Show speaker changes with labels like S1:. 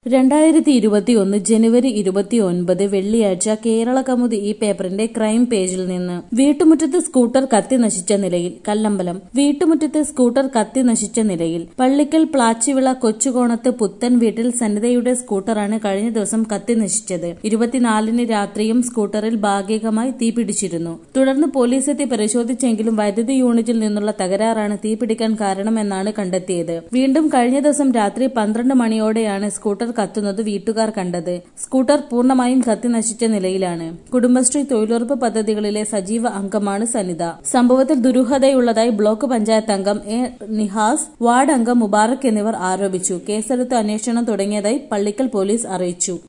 S1: രണ്ടായിരത്തി ഇരുപത്തിയൊന്ന് ജനുവരി ഇരുപത്തിയൊൻപത് വെള്ളിയാഴ്ച കേരള കൗമുദി ഈ പേപ്പറിന്റെ ക്രൈം പേജിൽ നിന്ന് വീട്ടുമുറ്റത്ത് സ്കൂട്ടർ കത്തി നശിച്ച നിലയിൽ കല്ലമ്പലം വീട്ടുമുറ്റത്ത് സ്കൂട്ടർ കത്തി നശിച്ച നിലയിൽ പള്ളിക്കൽ പ്ലാച്ചിവിള കൊച്ചുകോണത്ത് പുത്തൻ വീട്ടിൽ സനിതയുടെ സ്കൂട്ടറാണ് കഴിഞ്ഞ ദിവസം കത്തി നശിച്ചത് ഇരുപത്തിനാലിന് രാത്രിയും സ്കൂട്ടറിൽ ഭാഗികമായി തീപിടിച്ചിരുന്നു തുടർന്ന് പോലീസ് എത്തി പരിശോധിച്ചെങ്കിലും വൈദ്യുതി യൂണിറ്റിൽ നിന്നുള്ള തകരാറാണ് തീപിടിക്കാൻ കാരണമെന്നാണ് കണ്ടെത്തിയത് വീണ്ടും കഴിഞ്ഞ ദിവസം രാത്രി പന്ത്രണ്ട് മണിയോടെയാണ് സ്കൂട്ടർ കത്തുന്നത് വീട്ടുകാർ കണ്ടത് സ്കൂട്ടർ പൂർണ്ണമായും കത്തി നശിച്ച നിലയിലാണ് കുടുംബശ്രീ തൊഴിലുറപ്പ് പദ്ധതികളിലെ സജീവ അംഗമാണ് സനിത സംഭവത്തിൽ ദുരൂഹതയുള്ളതായി ബ്ലോക്ക് പഞ്ചായത്ത് അംഗം എ നിഹാസ് വാർഡ് അംഗം മുബാറക് എന്നിവർ ആരോപിച്ചു കേസെടുത്ത് അന്വേഷണം തുടങ്ങിയതായി പള്ളിക്കൽ പോലീസ് അറിയിച്ചു